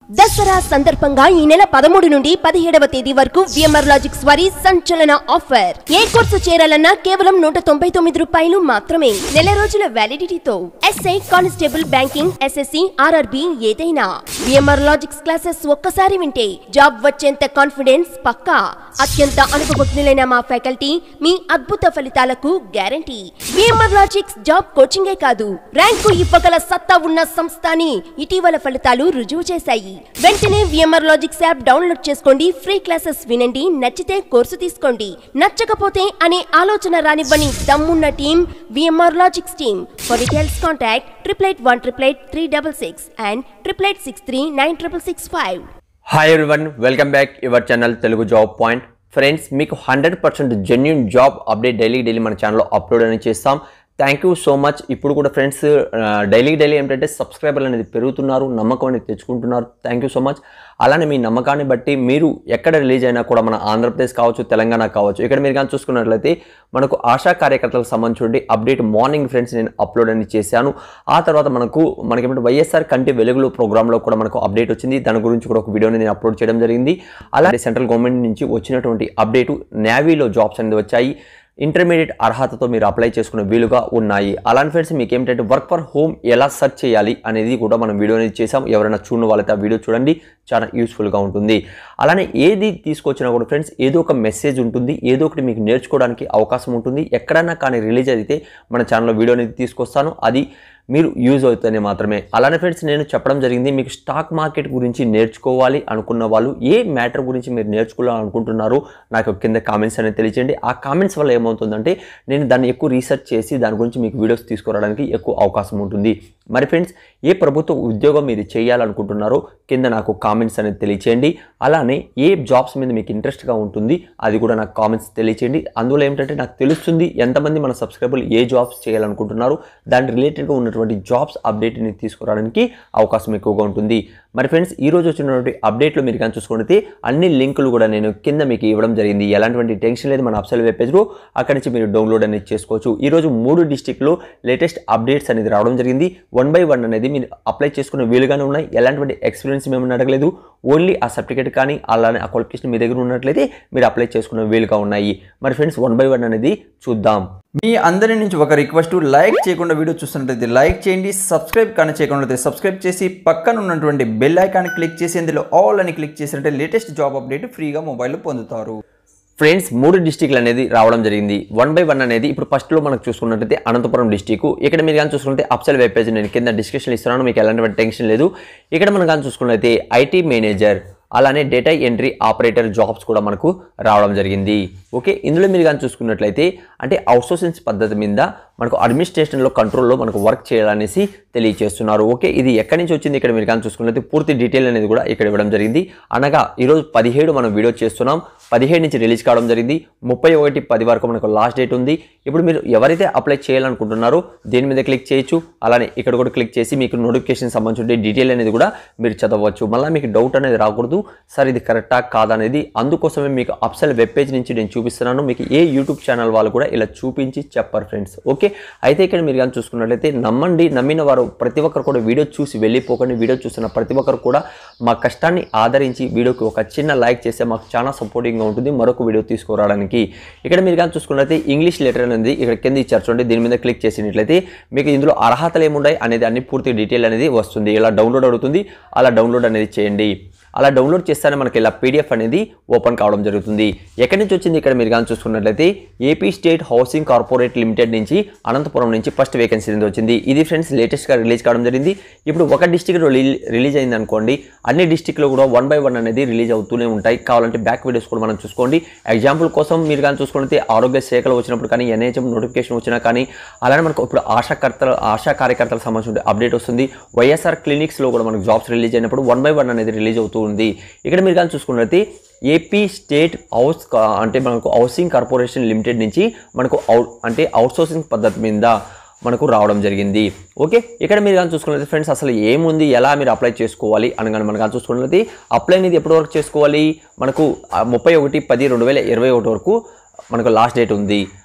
దసరా సందర్భంగా ఈ నెల పదమూడు నుండి పదిహేడవ తేదీ వరకు విఎంఆర్ లాజిక్స్ వారి సంచలన ఆఫర్ ఏ కోర్సు చేరాలన్నా కేవలం నూట తొంభై తొమ్మిది రూపాయలు మాత్రమే నెల రోజుల వ్యాలిడిటీతో SI constable banking SSC RRB ఏదైనా విఎంఆర్ లాజిక్స్ క్లాసెస్ ఒక్కసారి వింటే జాబ్ వచ్చేంత కాన్ఫిడెన్స్ పక్కా అత్యంత అనుభవజ్ఞులైన మా ఫ్యాకల్టీ మీ అద్భుత ఫలితాలకు గ్యారంటీ విఎంఆర్ లాజిక్స్ జాబ్ కోచింగే కాదు ర్యాంకు ఇవ్వగల సత్తా ఉన్న సంస్థ అని ఇటీవల ఫలితాలు రుజువు చేశాయి వెంటనే విఎంఆర్ లాజిక్స్ యాప్ డౌన్లోడ్ చేసుకోండి ఫ్రీ క్లాసెస్ వినండి నచ్చితే కోర్సు తీసుకోండి నచ్చకపోతే అనే ఆలోచన రానివ్వని దమ్మున్న team VMR logics team for details contact triple eight one triple eight three double six and triple eight six three nine triple six five hi everyone welcome back your channel Telugu job point friends మీకు hundred percent genuine job update daily daily మన ఛానల్లో upload అనేది చేస్తాం thank you so much ఇప్పుడు కూడా friends daily daily ఏంటంటే సబ్స్క్రైబర్లు అనేది పెరుగుతున్నారు నమ్మకం అనేది తెచ్చుకుంటున్నారు థ్యాంక్ యూ సో మచ్ అలానే మీ నమ్మకాన్ని బట్టి మీరు ఎక్కడ రిలీజ్ అయినా కూడా మన ఆంధ్రప్రదేశ్ కావచ్చు తెలంగాణ కావచ్చు ఇక్కడ మీరు కానీ చూసుకున్నట్లయితే మనకు ఆశా కార్యకర్తలకు సంబంధించి అప్డేట్ మార్నింగ్ ఫ్రెండ్స్ నేను అప్లోడ్ అనేది చేశాను ఆ తర్వాత మనకు మనకి ఏమంటే వైఎస్ఆర్ కంటి వెలుగులు ప్రోగ్రాంలో కూడా మనకు అప్డేట్ వచ్చింది దాని గురించి కూడా ఒక వీడియోని నేను అప్లోడ్ చేయడం జరిగింది అలాగే సెంట్రల్ గవర్నమెంట్ నుంచి వచ్చినటువంటి అప్డేటు నేవీలో జాబ్స్ అనేది వచ్చాయి ఇంటర్మీడియట్ అర్హతతో మీరు అప్లై చేసుకునే వీలుగా ఉన్నాయి అలాంటి ఫ్రెండ్స్ మీకు ఏమిటంటే వర్క్ ఫర్ హోమ్ ఎలా సెర్చ్ చేయాలి అనేది కూడా మనం వీడియో అనేది చేసాం ఎవరైనా చూడని వాళ్ళైతే ఆ వీడియో చూడండి చాలా యూస్ఫుల్గా ఉంటుంది అలానే ఏది తీసుకొచ్చినా కూడా ఫ్రెండ్స్ ఏదో ఒక మెసేజ్ ఉంటుంది ఏదో ఒకటి మీకు నేర్చుకోవడానికి అవకాశం ఉంటుంది ఎక్కడైనా కానీ రిలీజ్ అయితే మన ఛానల్లో వీడియో అనేది తీసుకొస్తాను అది మీరు యూజ్ అవుతానే మాత్రమే అలానే ఫ్రెండ్స్ నేను చెప్పడం జరిగింది మీకు స్టాక్ మార్కెట్ గురించి నేర్చుకోవాలి అనుకున్న వాళ్ళు ఏ మ్యాటర్ గురించి మీరు నేర్చుకోవాలని అనుకుంటున్నారో నాకు కింద కామెంట్స్ అనేది తెలియజేయండి ఆ కామెంట్స్ వల్ల ఏమవుతుందంటే నేను దాన్ని ఎక్కువ రీసెర్చ్ చేసి దాని గురించి మీకు వీడియోస్ తీసుకురావడానికి ఎక్కువ అవకాశం ఉంటుంది మరి ఫ్రెండ్స్ ఏ ప్రభుత్వ ఉద్యోగం మీరు చేయాలనుకుంటున్నారో కింద నాకు కామెంట్స్ అనేది తెలియచేయండి అలానే ఏ జాబ్స్ మీద మీకు ఇంట్రెస్ట్గా ఉంటుంది అది కూడా నాకు కామెంట్స్ తెలియచేయండి అందులో ఏమిటంటే నాకు తెలుస్తుంది ఎంతమంది మన సబ్స్క్రైబర్లు ఏ జాబ్స్ చేయాలనుకుంటున్నారో దాని రిలేటెడ్గా ఉన్నటువంటి జాబ్స్ అప్డేట్ని తీసుకురావడానికి అవకాశం ఎక్కువగా ఉంటుంది మరి ఫ్రెండ్స్ ఈ రోజు వచ్చినటువంటి అప్డేట్లో మీరు కానీ చూసుకుంటే అన్ని లింకులు కూడా నేను కింద మీకు ఇవ్వడం జరిగింది ఎలాంటి టెన్షన్ లేదు మన అప్సల్ వెబ్ పేజ్లో అక్కడి నుంచి మీరు డౌన్లోడ్ అనేది చేసుకోవచ్చు ఈ రోజు మూడు డిస్టిక్లో లేటెస్ట్ అప్డేట్స్ అనేది రావడం జరిగింది వన్ బై వన్ అనేది మీరు అప్లై చేసుకునే వీలుగానే ఉన్నాయి ఎలాంటి ఎక్స్పీరియన్స్ మేము అడగలేదు ఓన్లీ ఆ సర్టిఫికేట్ కానీ అలానే ఆ క్వాలిఫికేషన్ మీ దగ్గర ఉన్నట్లయితే మీరు అప్లై చేసుకునే వీలుగా ఉన్నాయి మరి ఫ్రెండ్స్ వన్ బై వన్ అనేది చూద్దాం మీ అందరి నుంచి ఒక రిక్వెస్ట్ లైక్ చేయకుండా వీడియో చూస్తున్నట్లయితే లైక్ చేయండి సబ్స్క్రైబ్ కానీ చేయకుండా సబ్స్క్రైబ్ చేసి పక్కన ఉన్నటువంటి బెల్ ఐకాన్ క్లిక్ చేసి అందులో ఆల్ అని క్లిక్ చేసినట్టే లేటెస్ట్ జాబ్ అప్డేట్ ఫ్రీగా మొబైల్లో పొందుతారు ఫ్రెండ్స్ మూడు డిస్టిక్లు అనేది రావడం జరిగింది వన్ బై వన్ అనేది ఇప్పుడు ఫస్ట్లో మనకు చూసుకున్నట్టయితే అనంతపురం డిస్టిక్ ఇక్కడ మీరు కానీ చూసుకుంటే అప్సల్ వెబ్ పేజ్ నేను కింద డిస్క్రిప్షన్ ఇస్తున్నాను మీకు ఎలాంటి టెన్షన్ లేదు ఇక్కడ మనం కానీ చూసుకున్నట్లయితే ఐటీ మేనేజర్ అలానే డేటా ఎంట్రీ ఆపరేటర్ జాబ్స్ కూడా మనకు రావడం జరిగింది ఓకే ఇందులో మీరు కానీ చూసుకున్నట్లయితే అంటే అవుట్సోర్సింగ్స్ పద్ధతి మీద మనకు అడ్మినిస్ట్రేషన్లో కంట్రోల్లో మనకు వర్క్ చేయాలనేసి తెలియజేస్తున్నారు ఓకే ఇది ఎక్కడి నుంచి వచ్చింది ఇక్కడ మీరు కానీ చూసుకున్నట్లయితే పూర్తి డీటెయిల్ అనేది కూడా ఇక్కడ ఇవ్వడం జరిగింది అనగా ఈరోజు పదిహేడు మనం వీడియో చేస్తున్నాం పదిహేడు నుంచి రిలీజ్ కావడం జరిగింది ముప్పై ఒకటి పది వరకు మనకు లాస్ట్ డేట్ ఉంది ఇప్పుడు మీరు ఎవరైతే అప్లై చేయాలనుకుంటున్నారో దేని మీద క్లిక్ చేయొచ్చు అలానే ఇక్కడ కూడా క్లిక్ చేసి మీకు నోటిఫికేషన్ సంబంధించిన డీటెయిల్ అనేది కూడా మీరు చదవచ్చు మళ్ళీ మీకు డౌట్ అనేది రాకూడదు సార్ ఇది కరెక్టా కాదా అనేది అందుకోసమే మీకు అప్సల్ వెబ్ పేజ్ నుంచి నేను చూపిస్తున్నాను మీకు ఏ యూట్యూబ్ ఛానల్ వాళ్ళు కూడా ఇలా చూపించి చెప్పారు ఫ్రెండ్స్ ఓకే అయితే ఇక్కడ మీరు కానీ చూసుకున్నట్లయితే నమ్మండి నమ్మిన వారు ప్రతి ఒక్కరు కూడా వీడియో చూసి వెళ్ళిపోకండి వీడియో చూస్తున్న ప్రతి ఒక్కరు కూడా మా కష్టాన్ని ఆదరించి వీడియోకి ఒక చిన్న లైక్ చేస్తే మాకు చాలా సపోర్టింగ్గా ఉంటుంది మరొక వీడియో తీసుకురావడానికి ఇక్కడ మీరు కానీ చూసుకున్నట్లయితే ఇంగ్లీష్ లెటర్ అనేది ఇక్కడ కింద ఇచ్చారు చూడండి దీని మీద క్లిక్ చేసినట్లయితే మీకు ఇందులో అర్హతలు ఏమున్నాయి అనేది అన్ని పూర్తి డీటెయిల్ అనేది వస్తుంది ఇలా డౌన్లోడ్ అవుతుంది అలా డౌన్లోడ్ అనేది చేయండి అలా డౌన్లోడ్ చేస్తేనే మనకి ఇలా పీడిఎఫ్ అనేది ఓపెన్ కావడం జరుగుతుంది ఎక్కడి నుంచి వచ్చింది ఇక్కడ మీరు కానీ చూసుకున్నట్లయితే AP state housing corporate limited నుంచి అనంతపురం నుంచి ఫస్ట్ వేకెన్సీ అనేది వచ్చింది ఇది ఫ్రెండ్స్ లేటెస్ట్గా రిలీజ్ కావడం జరిగింది ఇప్పుడు ఒక డిస్టిక్ రిలీజ్ అయింది అనుకోండి అన్ని డిస్టిక్లో కూడా వన్ బై వన్ అనేది రిలీజ్ అవుతూనే ఉంటాయి కావాలంటే బ్యాక్ వీడియోస్ కూడా మనం చూసుకోండి ఎగ్జాంపుల్ కోసం మీరు కానీ చూసుకుంటే ఆరోగ్య శాఖలు వచ్చినప్పుడు కానీ ఎన్హెచ్ఎం నోటిఫికేషన్ వచ్చినా కానీ అలానే మనకు ఇప్పుడు ఆశాకర్తలు ఆశా కార్యకర్తలకు సంబంధించిన అప్డేట్ వస్తుంది వైఎస్ఆర్ క్లినిక్స్లో కూడా మనకు జాబ్స్ రిలీజ్ అయినప్పుడు వన్ బై వన్ అనేది రిలీజ్ అవుతూ ఉంది ఇక్కడ మీరు కానీ చూసుకున్నట్లయితే ఏపీ స్టేట్ హౌస్ కా- అంటే మనకు హౌసింగ్ కార్పొరేషన్ లిమిటెడ్ నుంచి మనకు అవుట్ అంటే అవుట్సోర్సింగ్ పద్ధతి మీద మనకు రావడం జరిగింది ఓకే ఇక్కడ మీరు కానీ చూసుకున్నట్లయితే ఫ్రెండ్స్ అసలు ఏముంది ఎలా మీరు అప్లై చేసుకోవాలి అని కానీ మనం కానీ చూసుకున్నట్లయితే అప్లై అనేది ఎప్పటి వరకు చేసుకోవాలి మనకు ముప్పై ఒకటి పది రెండు వేల ఇరవై ఒకటి వరకు మనకు లాస్ట్ డేట్ ఉంది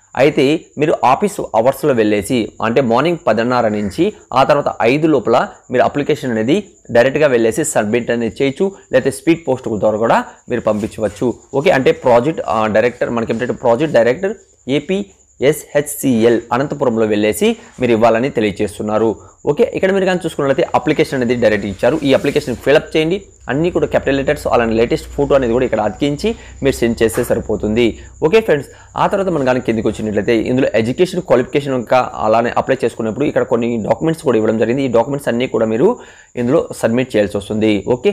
అయితే మీరు ఆఫీస్ అవర్స్లో వెళ్ళేసి అంటే మార్నింగ్ పదిన్నర నుంచి ఆ తర్వాత ఐదు లోపల మీరు అప్లికేషన్ అనేది డైరెక్ట్గా వెళ్ళేసి సబ్మిట్ అనేది చేయొచ్చు లేకపోతే స్పీడ్ పోస్ట్ ద్వారా కూడా మీరు పంపించవచ్చు ఓకే అంటే ప్రాజెక్ట్ డైరెక్టర్ మనకి ఏంటంటే ప్రాజెక్ట్ డైరెక్టర్ ఏపీ ఎస్హెచ్సిఎల్ అనంతపురంలో వెళ్ళేసి మీరు ఇవ్వాలని తెలియజేస్తున్నారు ఓకే ఇక్కడ మీరు కానీ చూసుకున్నట్లయితే అప్లికేషన్ అనేది డైరెక్ట్ ఇచ్చారు ఈ అప్లికేషన్ ఫిలప్ చేయండి అన్నీ కూడా క్యాపిటల్ లెటర్స్ అలానే లేటెస్ట్ ఫోటో అనేది కూడా ఇక్కడ అతికించి మీరు సెండ్ చేస్తే సరిపోతుంది ఓకే ఫ్రెండ్స్ ఆ తర్వాత మనం కానీ కిందకి వచ్చినట్లయితే ఇందులో ఎడ్యుకేషన్ క్వాలిఫికేషన్ ఇంకా అలానే అప్లై చేసుకున్నప్పుడు ఇక్కడ కొన్ని డాక్యుమెంట్స్ కూడా ఇవ్వడం జరిగింది ఈ డాక్యుమెంట్స్ అన్నీ కూడా మీరు ఇందులో సబ్మిట్ చేయాల్సి వస్తుంది ఓకే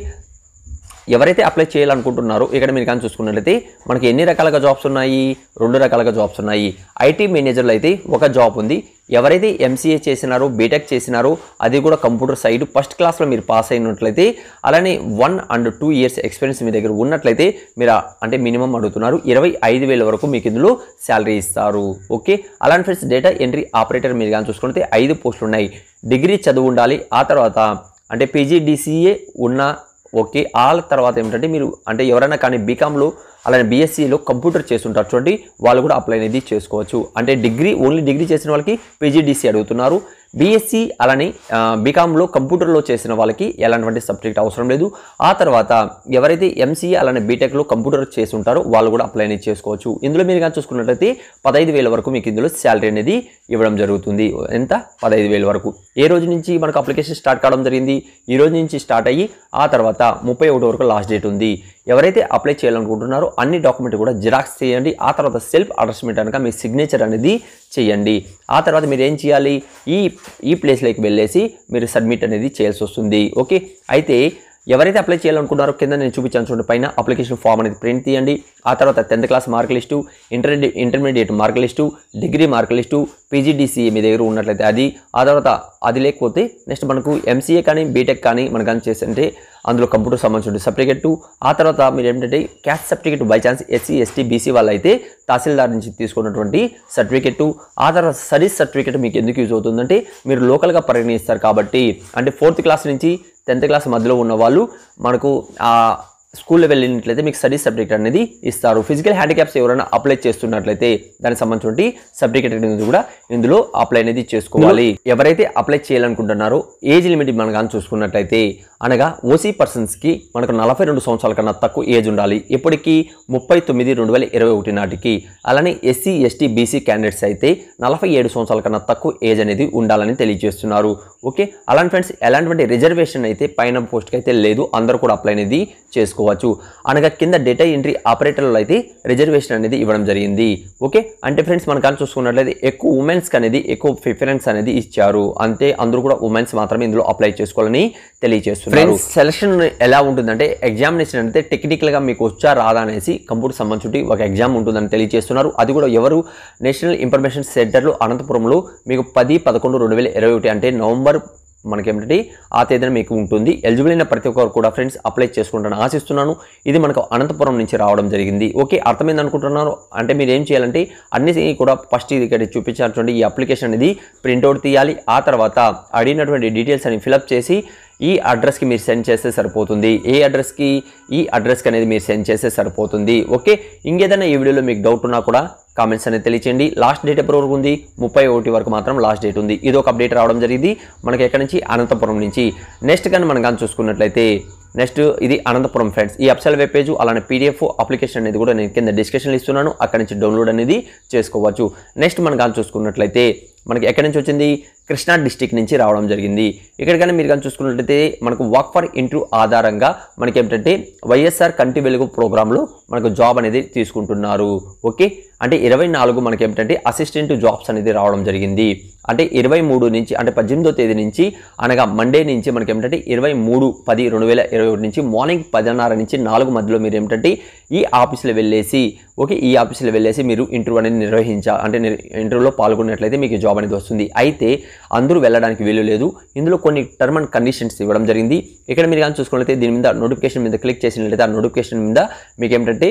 ఎవరైతే అప్లై చేయాలనుకుంటున్నారో ఇక్కడ మీరు కానీ చూసుకున్నట్లయితే మనకి ఎన్ని రకాలుగా జాబ్స్ ఉన్నాయి రెండు రకాలుగా జాబ్స్ ఉన్నాయి ఐటీ మేనేజర్లు అయితే ఒక జాబ్ ఉంది ఎవరైతే ఎంసీఏ చేసినారో బీటెక్ చేసినారో అది కూడా కంప్యూటర్ సైడ్ ఫస్ట్ క్లాస్లో మీరు పాస్ అయినట్లయితే అలానే one and two years experience మీ దగ్గర ఉన్నట్లయితే మీరు ఆ- అంటే మినిమం అడుగుతున్నారు ఇరవై ఐదు వేల వరకు మీకు ఇందులో శాలరీ ఇస్తారు ఓకే అలాంటి ఫ్రెండ్స్ డేటా ఎంట్రీ ఆపరేటర్ మీరు కానీ చూసుకుంటే ఐదు పోస్టులు ఉన్నాయి డిగ్రీ చదువు ఉండాలి ఆ తర్వాత అంటే పీజీడీసీఏ ఉన్న ఓకే ఆ తర్వాత ఏమిటంటే మీరు అంటే ఎవరైనా కానీ బీకామ్లో అలానే బీఎస్సీలో కంప్యూటర్ చేస్తుంటారు చూడండి వాళ్ళు కూడా అప్లై అనేది చేసుకోవచ్చు అంటే డిగ్రీ ఓన్లీ డిగ్రీ చేసిన వాళ్ళకి పీజీడీసీ అడుగుతున్నారు బీఎస్సీ అలానే బీకామ్లో కంప్యూటర్లో చేసిన వాళ్ళకి ఎలాంటి సబ్జెక్ట్ అవసరం లేదు ఆ తర్వాత ఎవరైతే ఎంసీఏ అలానే బీటెక్లో కంప్యూటర్ చేసి ఉంటారో వాళ్ళు కూడా అప్లై అనేది చేసుకోవచ్చు ఇందులో మీరు కానీ చూసుకున్నట్లయితే పదహైదు వేల వరకు మీకు ఇందులో శాలరీ అనేది ఇవ్వడం జరుగుతుంది ఎంత పదహైదు వేల వరకు ఏ రోజు నుంచి మనకు అప్లికేషన్ స్టార్ట్ కావడం జరిగింది ఈ రోజు నుంచి స్టార్ట్ అయ్యి ఆ తర్వాత ముప్పై ఒకటి వరకు లాస్ట్ డేట్ ఉంది ఎవరైతే అప్లై చేయాలనుకుంటున్నారో అన్ని డాక్యుమెంట్ కూడా జిరాక్స్ చేయండి ఆ తర్వాత సెల్ఫ్ అడ్రస్మెంట్ అనగా మీ సిగ్నేచర్ అనేది చేయండి ఆ తర్వాత మీరు ఏం చేయాలి ఈ ఈ ప్లేస్లోకి వెళ్ళేసి మీరు సబ్మిట్ అనేది చేయాల్సి వస్తుంది ఓకే అయితే ఎవరైతే అప్లై చేయాలనుకున్నారో కింద నేను చూపించాను చూడండి పైన అప్లికేషన్ ఫామ్ అనేది ప్రింట్ తీయండి ఆ తర్వాత tenth class mark list inter intermediate mark list degree mark list PGDCA మీ దగ్గర ఉన్నట్లయితే అది ఆ తర్వాత అది లేకపోతే నెక్స్ట్ మనకు ఎంసీఏ కానీ బీటెక్ కానీ మనకు కానీ చేస్తుంటే అందులో కంప్యూటర్ సంబంధించిన సర్టిఫికెట్ ఆ తర్వాత మీరు ఏంటంటే caste certificate by chance SC ST BC వాళ్ళు అయితే తహసీల్దార్ నుంచి తీసుకున్నటువంటి సర్టిఫికెట్ ఆ తర్వాత స్టడీస్ సర్టిఫికేట్ మీకు ఎందుకు యూజ్ అవుతుందంటే మీరు లోకల్గా పరిగణిస్తారు కాబట్టి అంటే ఫోర్త్ క్లాస్ నుంచి టెన్త్ క్లాస్ మధ్యలో ఉన్న వాళ్ళు మనకు ఆ స్కూల్లో వెళ్ళినట్లయితే మీకు స్టడీ సబ్జెక్ట్ అనేది ఇస్తారు ఫిజికల్ హ్యాండిక్యాప్స్ ఎవరైనా అప్లై చేస్తున్నట్లయితే దానికి సంబంధించిన సర్టిఫికేట్ అనేది కూడా ఇందులో అప్లై అనేది చేసుకోవాలి ఎవరైతే అప్లై చేయాలనుకుంటున్నారో ఏజ్ లిమిట్ మనం కానీ చూసుకున్నట్లయితే అనగా ఓసీ పర్సన్స్కి మనకు నలభై రెండు సంవత్సరాల కన్నా తక్కువ ఏజ్ ఉండాలి ఇప్పటికీ ముప్పై తొమ్మిది రెండు వేల ఇరవై ఒకటి నాటికి అలానే ఎస్సీ ఎస్టీ బీసీ క్యాండిడేట్స్ అయితే నలభై ఏడు సంవత్సరాల కన్నా తక్కువ ఏజ్ అనేది ఉండాలని తెలియజేస్తున్నారు ఓకే అలాంటి ఫ్రెండ్స్ ఎలాంటి రిజర్వేషన్ అయితే పైన పోస్ట్కి అయితే లేదు అందరూ కూడా అప్లై అనేది చేసుకోవచ్చు అనగా కింద డేటా ఎంట్రీ ఆపరేటర్లో అయితే రిజర్వేషన్ అనేది ఇవ్వడం జరిగింది ఓకే అంటే ఫ్రెండ్స్ మనం కానీ చూసుకున్నట్లయితే ఎక్కువ ఉమెన్స్కి అనేది ఎక్కువ ప్రిఫరెన్స్ అనేది ఇచ్చారు అంతే అందరూ కూడా ఉమెన్స్ మాత్రమే ఇందులో అప్లై చేసుకోవాలని తెలియజేస్తున్నారు ఫ్రెండ్స్ సెలక్షన్ ఎలా ఉంటుందంటే ఎగ్జామినేషన్ అంటే టెక్నికల్గా మీకు వచ్చా రాదా అనేసి కంప్యూటర్ సంబంధించి ఒక ఎగ్జామ్ ఉంటుందని తెలియజేస్తున్నారు అది కూడా ఎవరు నేషనల్ ఇన్ఫర్మేషన్ సెంటర్లో అనంతపురంలో మీకు పది పదకొండు రెండు వేల ఇరవై ఒకటి అంటే నవంబర్ మనకేమిటంటే ఆ తేదీన మీకు ఉంటుంది ఎలిజిబుల్ అయిన ప్రతి ఒక్కరు కూడా ఫ్రెండ్స్ అప్లై చేసుకుంటాను ఆశిస్తున్నాను ఇది మనకు అనంతపురం నుంచి రావడం జరిగింది ఓకే అర్థమైంది అనుకుంటున్నారు అంటే మీరు ఏం చేయాలంటే అన్ని కూడా ఫస్ట్ ఇది ఇక్కడ చూపించాల్సిన ఈ అప్లికేషన్ అనేది ప్రింట్అవుట్ తీయాలి ఆ తర్వాత అడిగినటువంటి డీటెయిల్స్ అని ఫిలప్ చేసి ఈ అడ్రస్కి మీరు సెండ్ చేస్తే సరిపోతుంది ఏ అడ్రస్కి ఈ అడ్రస్కి అనేది మీరు సెండ్ చేస్తే సరిపోతుంది ఓకే ఇంకేదైనా ఈ వీడియోలో మీకు డౌట్ ఉన్నా కూడా కామెంట్స్ అనేది తెలియచేయండి లాస్ట్ డేట్ ఎప్పటి వరకు ఉంది ముప్పై ఒకటి వరకు మాత్రం లాస్ట్ డేట్ ఉంది ఇది ఒక అప్డేట్ రావడం జరిగింది మనకి ఎక్కడి నుంచి అనంతపురం నుంచి నెక్స్ట్ కానీ మనం కానీ చూసుకున్నట్లయితే నెక్స్ట్ ఇది అనంతపురం ఫ్రెండ్స్ ఈ అప్సల్ వెబ్ పేజ్ అలానే పీడిఎఫ్ అప్లికేషన్ అనేది కూడా నేను కింద డిస్క్రిప్షన్లో ఇస్తున్నాను అక్కడి నుంచి డౌన్లోడ్ అనేది చేసుకోవచ్చు నెక్స్ట్ మనం కానీ చూసుకున్నట్లయితే మనకి ఎక్కడి నుంచి వచ్చింది కృష్ణా డిస్టిక్ నుంచి రావడం జరిగింది ఇక్కడ కానీ మీరు కానీ చూసుకున్నట్లయితే మనకు వాక్ ఫర్ ఇంటర్వ్యూ ఆధారంగా మనకి ఏమిటంటే వైఎస్ఆర్ కంటి వెలుగు ప్రోగ్రాంలో మనకు జాబ్ అనేది తీసుకుంటున్నారు ఓకే అంటే ఇరవై నాలుగు మనకి ఏమిటంటే అసిస్టెంట్ జాబ్స్ అనేది రావడం జరిగింది అంటే ఇరవై మూడు నుంచి అంటే పద్దెనిమిదో తేదీ నుంచి అనగా మండే నుంచి మనకి ఏమిటంటే ఇరవై మూడు పది రెండు వేల ఇరవై ఒకటి నుంచి మార్నింగ్ పదిన్నర నుంచి నాలుగు మధ్యలో మీరు ఏమిటంటే ఈ ఆఫీస్లో వెళ్ళేసి ఓకే ఈ ఆఫీస్లో వెళ్ళేసి మీరు ఇంటర్వ్యూ అనేది నిర్వహించా అంటే నిర్- ఇంటర్వ్యూలో పాల్గొన్నట్లయితే మీకు జాబ్ అనేది వస్తుంది అయితే అందరూ వెళ్ళడానికి వీలు లేదు ఇందులో కొన్ని టర్మ్ అండ్ కండిషన్స్ ఇవ్వడం జరిగింది ఇక్కడ మీరు కానీ చూసుకున్నట్లయితే దీని మీద నోటిఫికేషన్ మీద క్లిక్ చేసినట్లయితే ఆ నోటిఫికేషన్ మీద మీకు ఏమిటంటే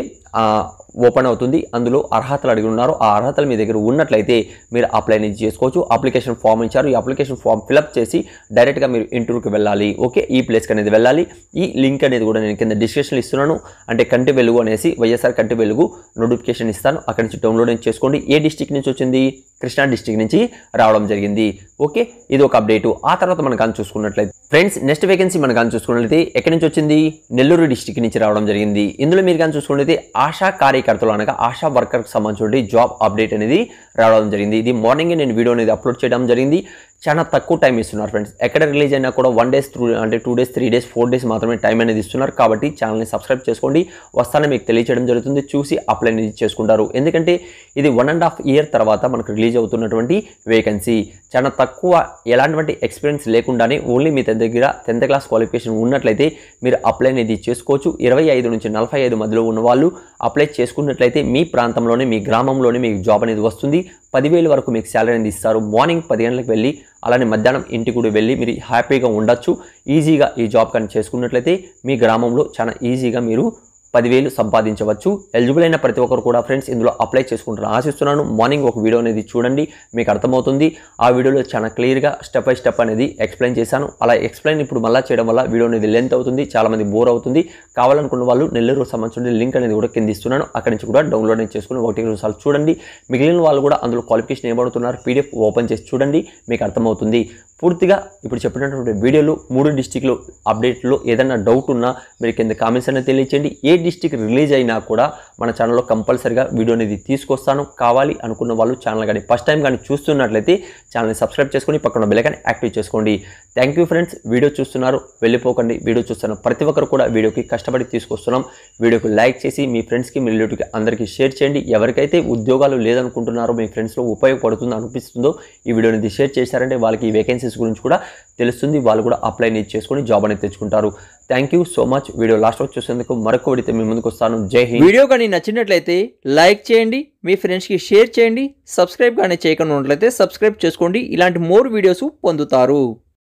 ఓపెన్ అవుతుంది అందులో అర్హతలు అడిగి ఉన్నారు ఆ అర్హతలు మీ దగ్గర ఉన్నట్లయితే మీరు అప్లై అనేది చేసుకోవచ్చు అప్లికేషన్ ఫామ్ ఇచ్చారు ఈ అప్లికేషన్ ఫామ్ ఫిలప్ చేసి డైరెక్ట్గా మీరు ఇంటర్వ్యూకి వెళ్ళాలి ఓకే ఈ ప్లేస్కి అనేది వెళ్ళాలి ఈ లింక్ అనేది కూడా నేను కింద డిస్క్రిప్షన్ ఇస్తున్నాను అంటే కంటి వెలుగు అనేసి వైఎస్ఆర్ కంటి వెలుగు నోటిఫికేషన్ ఇస్తాను అక్కడి నుంచి డౌన్లోడ్ చేసుకోండి ఏ డిస్టిక్ నుంచి వచ్చింది కృష్ణా డిస్టిక్ నుంచి రావడం జరిగింది ఓకే ఇది ఒక అప్డేట్ ఆ తర్వాత మనం కానీ చూసుకున్నట్లయితే ఫ్రెండ్స్ నెక్స్ట్ వేకెన్సీ మనం కానీ చూసుకున్నట్లయితే ఎక్కడి నుంచి వచ్చింది నెల్లూరు డిస్టిక్ నుంచి రావడం జరిగింది ఇందులో మీరు కానీ చూసుకున్నట్లయితే ఆశా కార్యకర్తలు అనగా ఆశా వర్కర్కి సంబంధించి జాబ్ అప్డేట్ అనేది రావడం జరిగింది ఇది మార్నింగ్ నేను వీడియో అనేది అప్లోడ్ చేయడం జరిగింది చాలా తక్కువ టైం ఇస్తున్నారు ఫ్రెండ్స్ ఎక్కడ రిలీజ్ అయినా కూడా వన్ డేస్ త్రూ అంటే two days three days four days మాత్రమే టైం అనేది ఇస్తున్నారు కాబట్టి ఛానల్ని సబ్స్క్రైబ్ చేసుకోండి వస్తానే మీకు తెలియచేయడం జరుగుతుంది చూసి అప్లై అనేది చేసుకుంటారు ఎందుకంటే ఇది వన్ అండ్ హాఫ్ ఇయర్ తర్వాత మనకు రిలీజ్ అవుతున్నటువంటి వేకెన్సీ చాలా తక్కువ ఎలాంటి ఎక్స్పీరియన్స్ లేకుండానే ఓన్లీ మీ దగ్గర టెన్త్ క్లాస్ క్వాలిఫికేషన్ ఉన్నట్లయితే మీరు అప్లై అనేది చేసుకోవచ్చు ఇరవై ఐదు నుంచి నలభై ఐదు మధ్యలో ఉన్న వాళ్ళు అప్లై చేసుకున్నట్లయితే మీ ప్రాంతంలోనే మీ గ్రామంలోనే మీకు జాబ్ అనేది వస్తుంది పదివేలు వరకు మీకు శాలరీ అనేది ఇస్తారు మార్నింగ్ పది గంటలకు వెళ్ళి అలానే మధ్యాహ్నం ఇంటికి కూడా వెళ్ళి మీరు హ్యాపీగా ఉండొచ్చు ఈజీగా ఈ జాబ్ కానీ చేసుకున్నట్లయితే మీ గ్రామంలో చాలా ఈజీగా మీరు పదివేలు సంపాదించవచ్చు ఎలిజిబుల్ అయిన ప్రతి ఒక్కరు కూడా ఫ్రెండ్స్ ఇందులో అప్లై చేసుకుంటారు ఆశిస్తున్నాను మార్నింగ్ ఒక వీడియో అనేది చూడండి మీకు అర్థమవుతుంది ఆ వీడియోలో చాలా క్లియర్గా స్టెప్ బై స్టెప్ అనేది ఎక్స్ప్లెయిన్ చేశాను అలా ఎక్స్ప్లెయిన్ ఇప్పుడు మళ్ళీ చేయడం వల్ల వీడియో అనేది లెంత్ అవుతుంది చాలామంది బోర్ అవుతుంది కావాలనుకున్న వాళ్ళు నెల్లూరు సంబంధించిన లింక్ అనేది కూడా కింద ఇస్తున్నాను అక్కడి నుంచి కూడా డౌన్లోడ్ అనేది చేసుకుని ఒకటి రెండు సార్లు చూడండి మిగిలిన వాళ్ళు కూడా అందులో క్వాలిఫికేషన్ ఏమడుతున్నారు పీడిఎఫ్ ఓపెన్ చేసి చూడండి మీకు అర్థమవుతుంది పూర్తిగా ఇప్పుడు చెప్పినటువంటి వీడియోలు మూడు డిస్టిక్లు అప్డేట్లో ఏదైనా డౌట్ ఉన్నా మీరు కింద కామెంట్స్ అనేది తెలియచేయండి ఏ డిస్టిక్ రిలీజ్ అయినా కూడా మన ఛానల్లో కంపల్సరిగా వీడియో అనేది తీసుకొస్తాను కావాలి అనుకున్న వాళ్ళు ఛానల్ కానీ ఫస్ట్ టైం కానీ చూస్తున్నట్లయితే ఛానల్ని సబ్స్క్రైబ్ చేసుకొని పక్కన బెల్లైకాన్ యాక్టివ్ చేసుకోండి థ్యాంక్ యూ ఫ్రెండ్స్ వీడియో చూస్తున్నారు వెళ్ళిపోకండి వీడియో చూస్తున్న ప్రతి ఒక్కరు కూడా వీడియోకి కష్టపడి తీసుకొస్తున్నాం వీడియోకి లైక్ చేసి మీ ఫ్రెండ్స్కి మీ రిలేటివ్కి అందరికీ షేర్ చేయండి ఎవరికైతే ఉద్యోగాలు లేదనుకుంటున్నారో మీ ఫ్రెండ్స్లో ఉపయోగపడుతుందో అనిపిస్తుందో ఈ వీడియోని షేర్ చేశారంటే వాళ్ళకి ఈ వేకెన్సీస్ గురించి కూడా తెలుస్తుంది వాళ్ళు కూడా అప్లై అనేది చేసుకొని జాబ్ అనేది తెచ్చుకుంటారు thank you so much video last వరకు చూసేందుకు మరొక వీడితే మీ ముందుకు వస్తాను జై హింద్ వీడియో కానీ నచ్చినట్లయితే లైక్ చేయండి మీ ఫ్రెండ్స్కి షేర్ చేయండి సబ్స్క్రైబ్ కానీ చేయకుండా ఉన్నట్లయితే సబ్స్క్రైబ్ చేసుకోండి ఇలాంటి మోర్ వీడియోస్ పొందుతారు